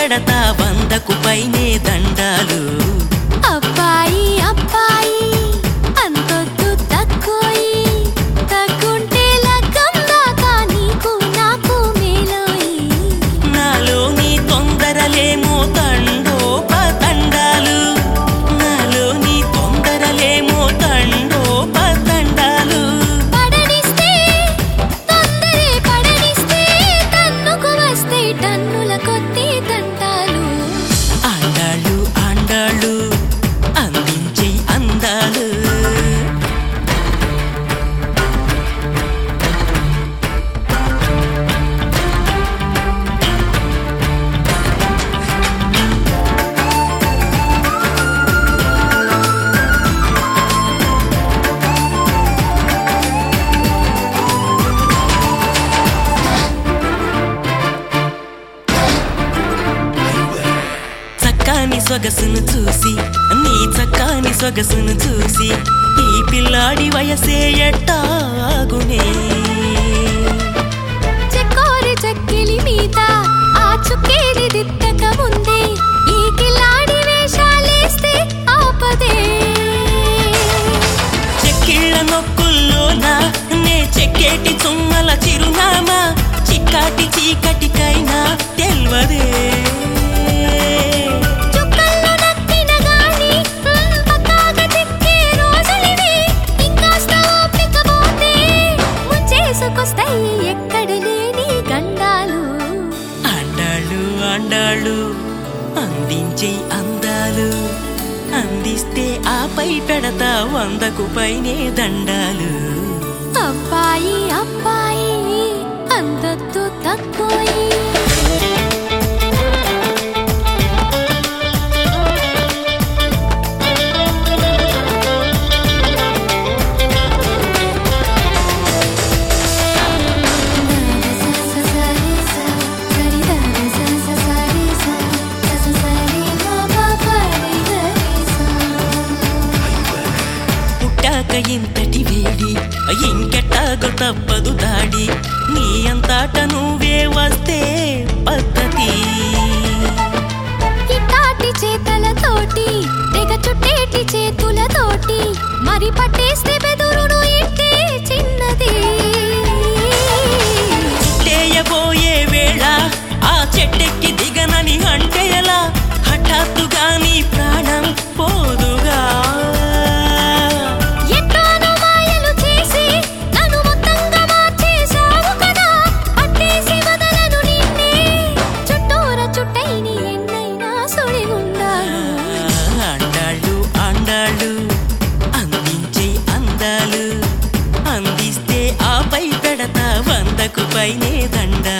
పెడతా వందకు పైనే దండాలు అబ్బాయి అబ్బాయి అంతొద్దు తక్కువయి తగ్గుంటే లగ్గం దాకా నీకు నాకు మేలోయి నాలో నీ తొందరలేమో తండోప తండాలు నాలో నీ తొందరలేమో తండోప తండాలు పడనిస్తే తొందరే పడనిస్తే తన్నుకు వస్తే టన్నుల కొద్ది తంటాలు ఆండాళ్ళు ఆండాళ్ళు అందించే అందాలు చక్కాని సొగసును చూసి నీ చక్కాని సొగసును చూసి ఈ పిల్లాడి వయసే ఎట్టాగునే చెక్కోరి చెక్కిలి మీద ఆ చుక్కేది దిద్దక ముందే ఈ కిలాడి వేషాలేస్తే ఆపదే చెక్కిళ్ళ నొక్కుల్లోన నే చెక్కేటి చుమ్మల చిరునామా చిక్కాటి చీకటికైనా తెల్వదే చుక్కల్లో నక్కిన గాని మ్, పక్కాగా తిక్కే రోజులివి ఇంకాస్త ఓపిక పోతే ముంచేసుకొస్తాయి ఎక్కడ లేని గండాలు ఆండాళ్ళు ఆండాళ్ళు అందించే అందాలు అందిస్తే ఆపై పెడతా వందకు పైనే దండాలు అబ్బాయి అబ్బాయి అందొద్దు తక్కువయి పుట్టాక ఇంతటి వేడి ఇంకెట్టాగో తప్పదు దాడి నీ అంతట నువ్వే వస్తే పద్ధతి ఇట్టాటి చేతలతోటి తెగ చుట్టేటి చేతులతోటి మరి పట్టేస్తే బెదురును ఇట్టే చిన్నది చుట్టేయబోయే వేళ ఆ చెట్టెక్కి దిగనని అంటే ఎలా హఠాత్తుగా నీ ప్రాణం పోదుగా ఎట్టాను మాయలు చేసి నన్ను మొత్తంగా మార్చేశావు కదా పట్టేసి వదలను నిన్నే చుట్టూర చుట్టైని ఎన్నైనా సుడి ఉండాలు అండాళ్ళు అండాళ్ళు అందించే అందాలు అందిస్తే ఆపై పెడతా వందకు పైనే దండాలు